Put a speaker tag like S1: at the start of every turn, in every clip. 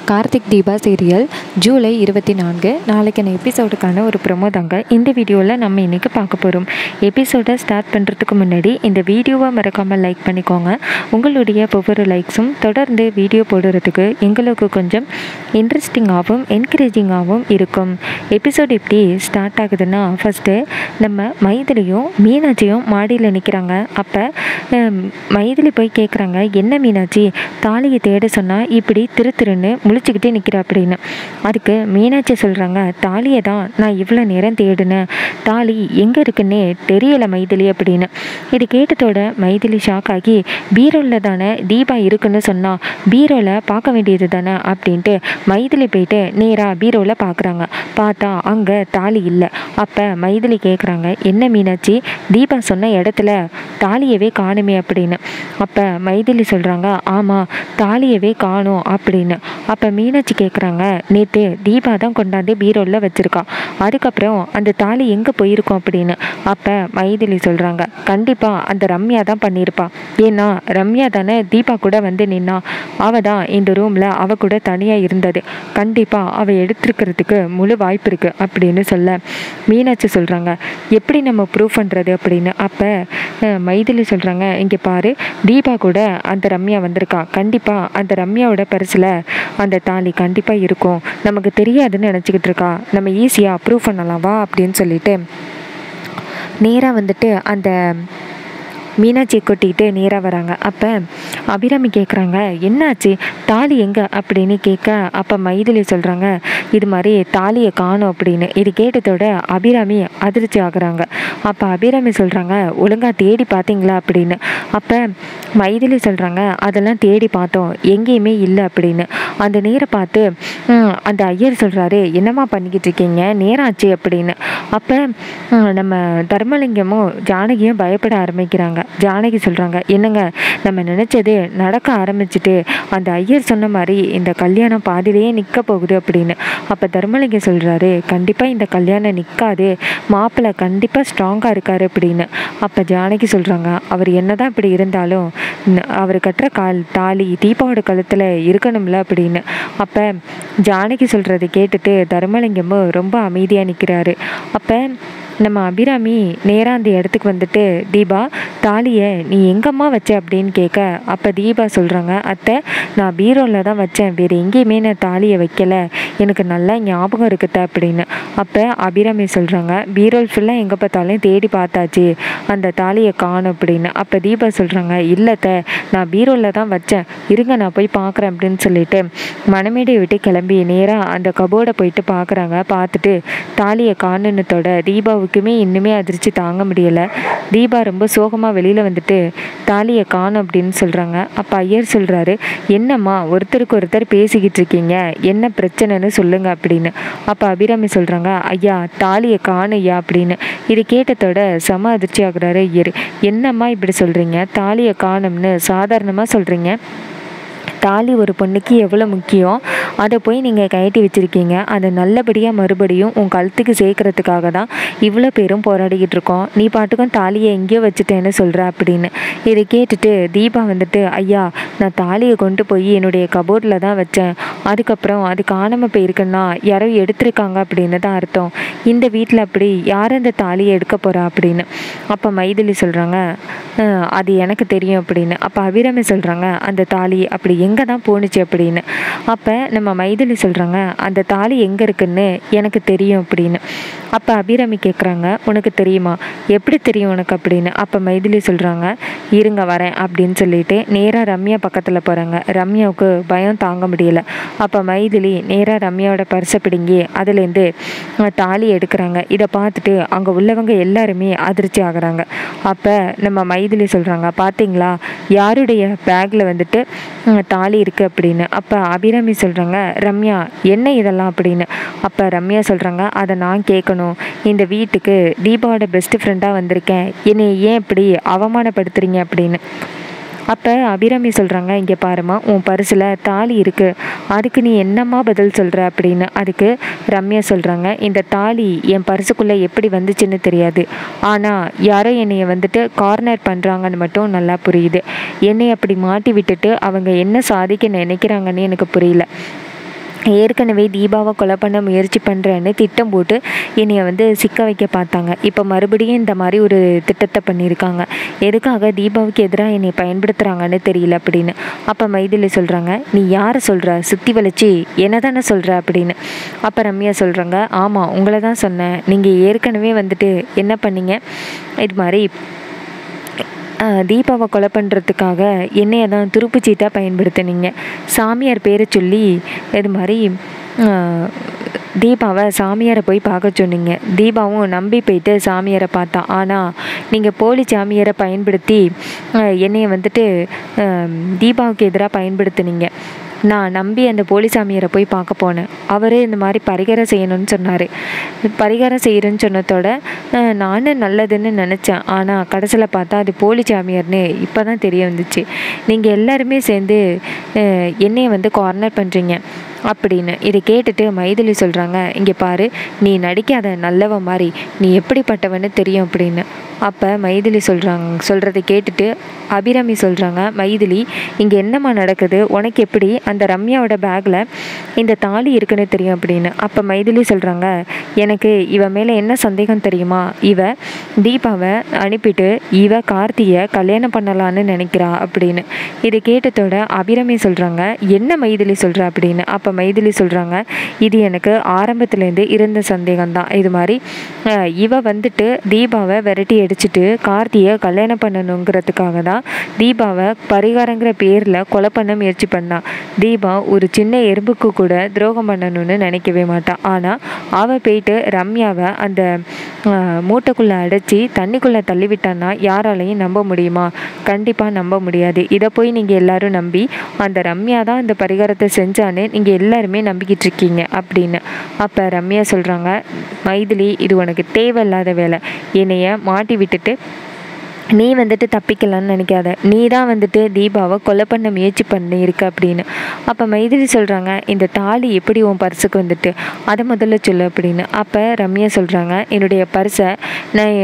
S1: Karthik Deepa serial July இருபத்தி நான்கு நாளைக்கான எபிசோடுக்கான ஒரு ப்ரொமோ தாங்க இந்த வீடியோவில் நம்ம இன்றைக்கி பார்க்க போகிறோம் எபிசோடை ஸ்டார்ட் பண்ணுறதுக்கு முன்னாடி இந்த வீடியோவை மறக்காமல் லைக் பண்ணிக்கோங்க உங்களுடைய ஒவ்வொரு லைக்ஸும் தொடர்ந்து வீடியோ போடுறதுக்கு எங்களுக்கு கொஞ்சம் இன்ட்ரெஸ்டிங்காகவும் என்கரேஜிங்காகவும் இருக்கும் எபிசோட் எப்படி ஸ்டார்ட் ஆகுதுன்னா ஃபஸ்ட்டு நம்ம மைதிலியும் மீனாட்சியும் மாடியில் நிற்கிறாங்க அப்போ மைதிலி போய் கேட்குறாங்க என்ன மீனாட்சி தாலியை தேட சொன்னால் இப்படி திரு திருன்னு முழிச்சுக்கிட்டே நிற்கிற அப்படின்னு அதுக்கு மீனாட்சி சொல்கிறாங்க தாலியை தான் நான் இவ்வளோ நேரம் தேடினேன் தாலி எங்கே இருக்குன்னே தெரியலை மைதிலி அப்படின்னு இது கேட்டதோட மைதிலி ஷாக் ஆகி பீரோவில் தானே தீபா இருக்குன்னு சொன்னால் பீரோவில் பார்க்க வேண்டியது தானே அப்படின்ட்டு மைதிலி போயிட்டு நேராக பீரோவில் பார்க்குறாங்க பார்த்தா அங்கே தாலி இல்லை அப்போ மைதிலி கேட்குறாங்க என்ன மீனாட்சி தீபா சொன்ன இடத்துல தாலியவே காணுமே அப்படின்னு அப்போ மைதிலி சொல்கிறாங்க ஆமாம் தாலியவே காணும் அப்படின்னு அப்போ மீனாட்சி கேட்குறாங்க நேற்று தீபா தான் கொண்டாந்து பீரோவில் வச்சுருக்கா அதுக்கப்புறம் அந்த தாலி எங்கே போயிருக்கோம் அப்படின்னு அப்போ மைதிலி சொல்கிறாங்க கண்டிப்பாக அந்த ரம்யா தான் பண்ணியிருப்பா ஏன்னா ரம்யா தானே தீபா கூட வந்து நின்னா அவள் தான் இந்த ரூமில் அவள் கூட தனியாக இருந்தது கண்டிப்பாக அவள் எடுத்துருக்கிறதுக்கு முழு வாய்ப்பு இருக்குது அப்படின்னு சொல்ல மீனாட்சி சொல்கிறாங்க எப்படி நம்ம ப்ரூவ் பண்ணுறது அப்படின்னு அப்போ மைதிலி சொல்கிறாங்க இங்கே பாரு தீபா கூட அந்த ரம்யா வந்திருக்கா கண்டிப்பாக அந்த ரம்யாவோட பரிசில் அந்த தாலி கண்டிப்பாக இருக்கும் நமக்கு தெரியாதுன்னு நினச்சிக்கிட்டு இருக்கா நம்ம ஈஸியாக ப்ரூவ் பண்ணலாம் வா அப்படின்னு சொல்லிட்டு நேராக வந்துட்டு அந்த மீனாட்சியை கொட்டிக்கிட்டு நேராக வராங்க அப்போ அபிராமி கேட்குறாங்க என்னாச்சு தாலி எங்கே அப்படின்னு கேட்க அப்போ மைதிலி சொல்கிறாங்க இது மாதிரி தாலியை காணும் அப்படின்னு இது கேட்டதோட அபிராமி அதிர்ச்சி ஆகுறாங்க அப்போ அபிராமி சொல்கிறாங்க ஒழுங்காக தேடி பார்த்தீங்களா அப்படின்னு அப்போ மைதிலி சொல்கிறாங்க அதெல்லாம் தேடி பார்த்தோம் எங்கேயுமே இல்லை அப்படின்னு அந்த நேரை பார்த்து அந்த ஐயர் சொல்கிறாரு என்னம்மா பண்ணிக்கிட்டு இருக்கீங்க நேராச்சு அப்படின்னு அப்போ நம்ம தர்மலிங்கமும் ஜானகியும் பயப்பட ஆரம்பிக்கிறாங்க ஜானகி சொல்கிறாங்க என்னங்க நம்ம நினச்சது நடக்க ஆரம்பிச்சுட்டு அந்த ஐயர் சொன்ன மாதிரி இந்த கல்யாணம் பாதியிலேயே நிற்க போகுது அப்படின்னு அப்போ தர்மலிங்கம் சொல்கிறாரு கண்டிப்பாக இந்த கல்யாணம் நிற்காது மாப்பிள்ளை கண்டிப்பாக ஸ்ட்ராங்காக இருக்கார் அப்படின்னு அப்போ ஜானகி சொல்கிறாங்க அவர் என்ன தான் இப்படி இருந்தாலும் அவர் கட்டுற கால் தாலி தீபாவோட கழுத்தில் இருக்கணும்ல அப்படின்னு அப்போ ஜானகி சொல்கிறத கேட்டுட்டு தர்மலிங்கமும் ரொம்ப அமைதியாக நிற்கிறாரு அப்போ நம்ம அபிராமி நேராக அந்த இடத்துக்கு வந்துட்டு தீபா தாலியை நீ எங்கம்மா வச்ச அப்படின்னு கேட்க அப்போ தீபா சொல்கிறாங்க அத்தை நான் பீரோவில் தான் வச்சேன் வேறு எங்கேயுமே நான் தாலியை வைக்கலை எனக்கு நல்லா ஞாபகம் இருக்குத்த அப்படின்னு அப்போ அபிராமி சொல்கிறாங்க பீரோல் ஃபுல்லாக எங்கே பார்த்தாலும் தேடி பார்த்தாச்சு அந்த தாலியை காணும் அப்படின்னு அப்போ தீபா சொல்கிறாங்க இல்லைத்த நான் பீரோவில் தான் வச்சேன் இருங்க நான் போய் பார்க்குறேன் அப்படின்னு சொல்லிட்டு மணமேடையை விட்டு கிளம்பி நேராக அந்த கபோர்டை போயிட்டு பார்க்குறாங்க பார்த்துட்டு தாலியை காணுனத்தோட தீபா தீபாவுக்குமே இன்னுமே அதிர்ச்சி தாங்க முடியலை தீபா ரொம்ப சோகமாக வெளியில் வந்துட்டு தாலியை காணும் அப்படின்னு சொல்கிறாங்க அப்போ ஐயர் சொல்கிறாரு என்னம்மா ஒருத்தருக்கு ஒருத்தர் பேசிக்கிட்டு இருக்கீங்க என்ன பிரச்சனைன்னு சொல்லுங்க அப்படின்னு அப்போ அபிராமி சொல்கிறாங்க ஐயா தாலியை காணும் ஐயா அப்படின்னு இது கேட்டதோட சம அதிர்ச்சி ஆகுறாரு ஐயர் என்னம்மா இப்படி சொல்கிறீங்க தாலியை காணும்னு சாதாரணமாக சொல்கிறீங்க தாலி ஒரு பொண்ணுக்கு எவ்வளோ முக்கியம் அதை போய் நீங்கள் கயட்டி வச்சுருக்கீங்க அதை நல்லபடியாக மறுபடியும் உன் கழுத்துக்கு சேர்க்கறதுக்காக தான் இவ்வளோ பேரும் போராடிக்கிட்டு இருக்கோம் நீ பாட்டுக்கும் தாலியை எங்கேயோ வச்சுட்டேன்னு சொல்கிற அப்படின்னு இதை கேட்டுட்டு தீபா வந்துட்டு ஐயா நான் தாலியை கொண்டு போய் என்னுடைய கபோர்டில் தான் வச்சேன் அதுக்கப்புறம் அது காணாமல் போயிருக்குன்னா யாரோ எடுத்திருக்காங்க அப்படின்னு தான் அர்த்தம் இந்த வீட்டில் அப்படி யார் அந்த தாலியை எடுக்க போகிறா அப்படின்னு அப்போ மைதிலி சொல்கிறாங்க அது எனக்கு தெரியும் அப்படின்னு அப்போ அபிராமி சொல்கிறாங்க அந்த தாலி அப்படி எங்கே தான் போணுச்சு அப்படின்னு அப்போ நம்ம மைதிலி சொல்கிறாங்க அந்த தாலி எங்கே இருக்குன்னு எனக்கு தெரியும் அப்படின்னு அப்போ அபிராமி கேட்குறாங்க உனக்கு தெரியுமா எப்படி தெரியும் உனக்கு அப்படின்னு அப்போ மைதிலி சொல்கிறாங்க இருங்க வரேன் அப்படின்னு சொல்லிட்டு நேராக ரம்யா பக்கத்தில் போகிறாங்க ரம்யாவுக்கு பயம் தாங்க முடியல அப்போ மைதிலி நேராக ரம்யாவோட பரிசை பிடுங்கி அதுலேருந்து தாலி எடுக்கிறாங்க இதை பார்த்துட்டு அங்கே உள்ளவங்க எல்லாருமே அதிர்ச்சி ஆகுறாங்க அப்போ நம்ம மைதிலி சொல்கிறாங்க பார்த்தீங்களா யாருடைய பேக்கில் வந்துட்டு தாலி இருக்குது அப்படின்னு அப்போ அபிராமி சொல்கிறாங்க ரம்யா என்ன இதெல்லாம் அப்படின்னு அப்போ ரம்யா சொல்கிறாங்க அதை நான் கேட்கணும் இந்த வீட்டுக்கு தீபாவோட பெஸ்ட் ஃப்ரெண்டாக வந்திருக்கேன் என்னை ஏன் இப்படி அவமானப்படுத்துறீங்க அப்படின்னு அப்போ அபிராமி சொல்கிறாங்க இங்கே பாருமா உன் பரிசில் தாலி இருக்குது அதுக்கு நீ என்னம்மா பதில் சொல்கிற அப்படின்னு அதுக்கு ரம்யா சொல்கிறாங்க இந்த தாலி என் பரிசுக்குள்ளே எப்படி வந்துச்சுன்னு தெரியாது ஆனால் யாரோ என்னைய வந்துட்டு கார்னர் பண்ணுறாங்கன்னு மட்டும் நல்லா புரியுது என்னை அப்படி மாட்டி விட்டுட்டு அவங்க என்ன சாதிக்க நினைக்கிறாங்கன்னு எனக்கு புரியல ஏற்கனவே தீபாவை கொலை பண்ண முயற்சி பண்ணுறேன்னு திட்டம் போட்டு என்னைய வந்து சிக்க வைக்க பார்த்தாங்க இப்போ மறுபடியும் இந்த மாதிரி ஒரு திட்டத்தை பண்ணியிருக்காங்க எதுக்காக தீபாவுக்கு எதிராக என்னை பயன்படுத்துகிறாங்கன்னு தெரியல அப்படின்னு அப்போ மைதிலி சொல்கிறாங்க நீ யாரை சொல்கிற சுற்றி வளைச்சி என்ன தானே சொல்கிற அப்படின்னு அப்போ ரம்யா சொல்கிறாங்க ஆமாம் உங்களை தான் சொன்னேன் நீங்கள் ஏற்கனவே வந்துட்டு என்ன பண்ணீங்க இது மாதிரி ஆஹ் தீபாவை கொலை பண்ணுறதுக்காக என்னைய தான் துருப்புச்சீட்டாக பயன்படுத்தினீங்க சாமியார் பேரை சொல்லி இது மாதிரி ஆஹ் தீபாவை சாமியாரை போய் பார்க்க சொன்னீங்க தீபாவும் நம்பி போயிட்டு சாமியாரை பார்த்தா ஆனால் நீங்கள் போலி சாமியாரை பயன்படுத்தி ஆஹ் என்னைய வந்துட்டு ஆஹ் தீபாவுக்கு எதிராக பயன்படுத்துனீங்க நான் நம்பி அந்த போலிசாமியாரை போய் பார்க்க போனேன் அவரே இந்த மாதிரி பரிகாரம் செய்யணும்னு சொன்னார் பரிகாரம் செய்கிறேன்னு சொன்னதோட அஹ், நானும் நல்லதுன்னு நினச்சேன் ஆனால் கடைசியில் பார்த்தா அது போலி சாமியார்னு இப்போ தான் தெரிய வந்துச்சு நீங்கள் எல்லாருமே சேர்ந்து அஹ், என்னைய வந்து கார்னர் பண்ணுறீங்க அப்படின்னு இதை கேட்டுட்டு மைதிலி சொல்கிறாங்க இங்கே பாரு நீ நடிக்காத நல்லவ மாதிரி நீ எப்படிப்பட்டவன்னு தெரியும் அப்படின்னு அப்போ மைதிலி சொல்கிறாங்க சொல்கிறத கேட்டுட்டு அபிராமி சொல்கிறாங்க மைதிலி இங்கே என்னம்மா நடக்குது உனக்கு எப்படி அந்த ரம்யாவோட பேக்கில் இந்த தாலி இருக்குன்னு தெரியும் அப்படின்னு அப்போ மைதிலி சொல்கிறாங்க எனக்கு இவ மேலே என்ன சந்தேகம் தெரியுமா இவ தீபாவை அனுப்பிட்டு இவ கார்த்தியை கல்யாணம் பண்ணலான்னு நினைக்கிறா அப்படின்னு இதை கேட்டதோட அபிராமி சொல்கிறாங்க என்ன மைதிலி சொல்கிற அப்படின்னு அப்போ மைதிலி சொல்கிறாங்க இது எனக்கு ஆரம்பத்துலேருந்து இருந்த சந்தேகம்தான் இது மாதிரி அஹ், இவ வந்துட்டு தீபாவை விரட்டி அடிச்சிட்டு கார்த்தியை கல்யாணம் பண்ணணுங்கிறதுக்காக தான் தீபாவை பரிகாரங்கிற பேரில் கொலை பண்ண முயற்சி பண்ணா தீபா ஒரு சின்ன எறும்புக்கு கூட துரோகம் பண்ணணும்னு நினைக்கவே மாட்டான் ஆனால் அவள் போயிட்டு ரம்யாவை அந்த அஹ், மூட்டைக்குள்ளே அடைச்சி தண்ணிக்குள்ளே தள்ளிவிட்டான்னா யாராலையும் நம்ப முடியுமா கண்டிப்பாக நம்ப முடியாது இதை போய் நீங்கள் எல்லாரும் நம்பி அந்த ரம்யா தான் இந்த பரிகாரத்தை செஞ்சான்னு நீங்கள் எல்லாருமே நம்பிக்கிட்டு இருக்கீங்க அப்படின்னு அப்போ ரம்யா சொல்கிறாங்க மைதிலி இது உனக்கு தேவையில்லாத வேலை என்னைய மாட்டி விட்டுட்டு நீ வந்துட்டு தப்பிக்கலாம்னு நினைக்காத நீ தான் வந்துட்டு தீபாவை கொலை பண்ண முயற்சி பண்ணியிருக்க அப்படின்னு அப்போ மைதிலி சொல்கிறாங்க இந்த தாலி எப்படி உன் பர்ஸுக்கு வந்துட்டு அதை முதல்ல சொல்லு அப்படின்னு அப்போ ரம்யா சொல்கிறாங்க என்னுடைய பர்ஸை நான்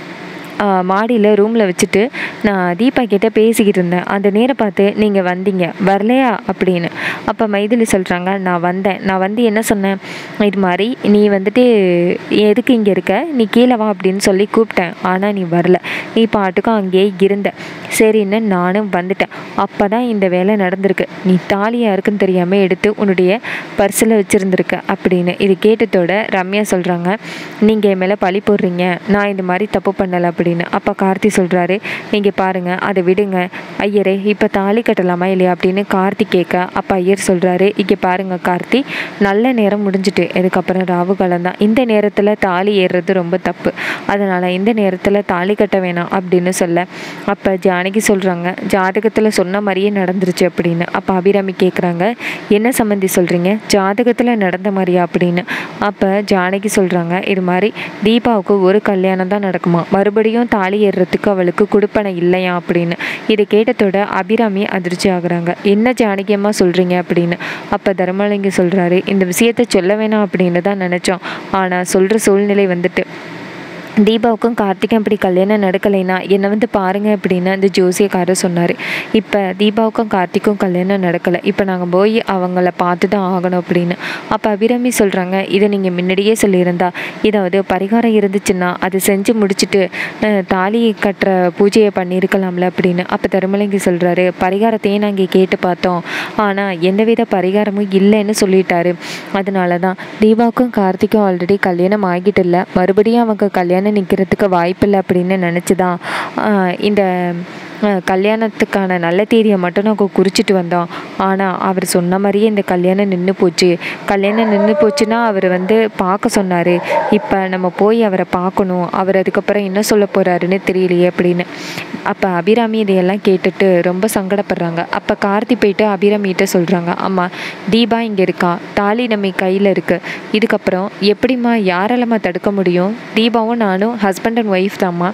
S1: மாடியில் ரூமில் வச்சுட்டு நான் தீபா கிட்ட பேசிக்கிட்டு இருந்தேன் அந்த நேரம் பார்த்து நீங்கள் வந்தீங்க வரலையா அப்படின்னு அப்போ மைதிலி சொல்கிறாங்க நான் வந்தேன் நான் வந்து என்ன சொன்னேன் இது மாதிரி நீ வந்துட்டு எதுக்கு இங்கே இருக்க நீ கீழே வா அப்படின்னு சொல்லி கூப்பிட்டேன் ஆனால் நீ வரல நீ பாட்டுக்கும் அங்கேயே இருந்த சரின்னு நானும் வந்துட்டேன் அப்போ தான் இந்த வேலை நடந்திருக்கு நீ தாலியாக இருக்குன்னு தெரியாமல் எடுத்து உன்னுடைய பர்ஸில் வச்சுருந்துருக்க அப்படின்னு இது கேட்டதோட ரம்யா சொல்கிறாங்க நீங்கள் என் மேலே பழி போடுறீங்க நான் இந்த மாதிரி தப்பு பண்ணலை அப்படின்னு அப்போ கார்த்தி சொல்கிறாரு நீங்கள் பாருங்கள் அதை விடுங்க ஐயரே இப்போ தாலி கட்டலாமா இல்லையா அப்படின்னு கார்த்தி கேட்க அப்போ ஐயர் சொல்கிறாரு இங்கே பாருங்க கார்த்தி நல்ல நேரம் முடிஞ்சிட்டு இதுக்கப்புறம் ராவு காலம் தான் இந்த நேரத்தில் தாலி ஏறுறது ரொம்ப தப்பு அதனால் இந்த நேரத்தில் தாலி கட்ட வேணாம் அப்படின்னு சொல்ல அப்போ ஜானகி சொல்கிறாங்க ஜாதகத்தில் சொன்ன மாதிரியே நடந்துருச்சு அப்படின்னு அப்போ அபிராமி கேட்குறாங்க என்ன சம்மந்தி சொல்கிறீங்க ஜாதகத்தில் நடந்த மாதிரியா அப்படின்னு அப்போ ஜானகி சொல்கிறாங்க இது மாதிரி தீபாவுக்கு ஒரு கல்யாணம் தான் நடக்குமா மறுபடியும் தாலி ஏறுறதுக்கு அவளுக்கு கொடுப்பனை இல்லையா அப்படின்னு இதை கேட்டதோட அபிராமி அதிர்ச்சி ஆகுறாங்க என்ன ஜானகியம்மா சொல்கிறீங்க அப்படின்னு அப்போ தர்மலிங்க சொல்கிறாரு இந்த விஷயத்தை சொல்ல வேணாம் அப்படின்னு தான் நினச்சோம் ஆனால் சொல்கிற சூழ்நிலை வந்துட்டு தீபாவுக்கும் கார்த்திக்கும் இப்படி கல்யாணம் நடக்கலைன்னா என்னை வந்து பாருங்க அப்படின்னு அந்த ஜோசியக்காரர் சொன்னார் இப்போ தீபாவுக்கும் கார்த்திக்கும் கல்யாணம் நடக்கலை இப்போ நாங்கள் போய் அவங்கள பார்த்து தான் ஆகணும் அப்படின்னு அப்போ அபிராமி சொல்கிறாங்க இதை நீங்கள் முன்னாடியே சொல்லியிருந்தா இதாவது பரிகாரம் இருந்துச்சுன்னா அது செஞ்சு முடிச்சுட்டு அஹ், தாலி கட்டுற பூஜையை பண்ணியிருக்கலாம்ல அப்படின்னு அப்போ தருமலிங்கி சொல்கிறாரு பரிகாரத்தையும் நாங்கள் கேட்டு பார்த்தோம் ஆனால் எந்தவித பரிகாரமும் இல்லைன்னு சொல்லிட்டாரு அதனால தான் தீபாவுக்கும் கார்த்திக்கும் ஆல்ரெடி கல்யாணம் ஆகிட்டு இல்லை மறுபடியும் அவங்க கல்யாணம் நிற்கிறதுக்கு வாய்ப்பில்லை அப்படின்னு நினச்சி தான் இந்த அஹ், கல்யாணத்துக்கான நல்ல தேதியை மட்டும் நாங்கள் குறிச்சிட்டு வந்தோம் ஆனால் அவர் சொன்ன மாதிரியே இந்த கல்யாணம் நின்று போச்சு கல்யாணம் நின்று போச்சுன்னா அவர் வந்து பார்க்க சொன்னார் இப்போ நம்ம போய் அவரை பார்க்கணும் அவர் அதுக்கப்புறம் என்ன சொல்ல போகிறாருன்னு தெரியலையே அப்படின்னு அப்போ அபிராமி இதையெல்லாம் கேட்டுட்டு ரொம்ப சங்கடப்படுறாங்க அப்போ கார்த்தி போயிட்டு அபிராமிகிட்ட சொல்கிறாங்க அம்மா தீபா இங்கே இருக்கா தாலி நம்ம கையில் இருக்குது இதுக்கப்புறம் எப்படிம்மா யாராலம்மா தடுக்க முடியும் தீபாவும் நானும் ஹஸ்பண்ட் அண்ட் ஒய்ஃப் தாம்மா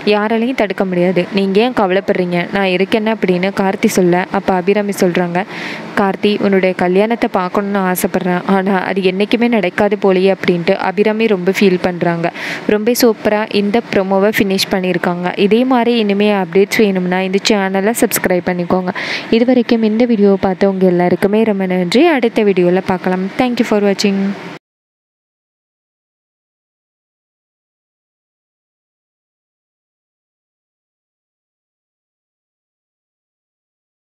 S1: யாராலையும் தடுக்க முடியாது நீங்கள் ஏன் கவலைப்படுறீங்க நான் இருக்கேன்னு அப்படின்னு கார்த்தி சொல்ல அப்போ அபிராமி சொல்கிறாங்க கார்த்தி உன்னுடைய கல்யாணத்தை பார்க்கணுன்னு ஆசைப்பட்றேன் ஆனால் அது என்றைக்குமே நடக்காது போலையே அப்படின்ட்டு அபிராமி ரொம்ப ஃபீல் பண்ணுறாங்க ரொம்ப சூப்பராக இந்த ப்ரொமோவை ஃபினிஷ் பண்ணியிருக்காங்க இதே மாதிரி இனிமேல் அப்டேட்ஸ் வேணும்னா இந்த சேனலை சப்ஸ்கிரைப் பண்ணிக்கோங்க இது வரைக்கும் இந்த வீடியோவை பார்த்தவங்க எல்லாருக்குமே ரொம்ப நன்றி அடுத்த வீடியோவில் பார்க்கலாம் தேங்க்யூ ஃபார் வாட்சிங்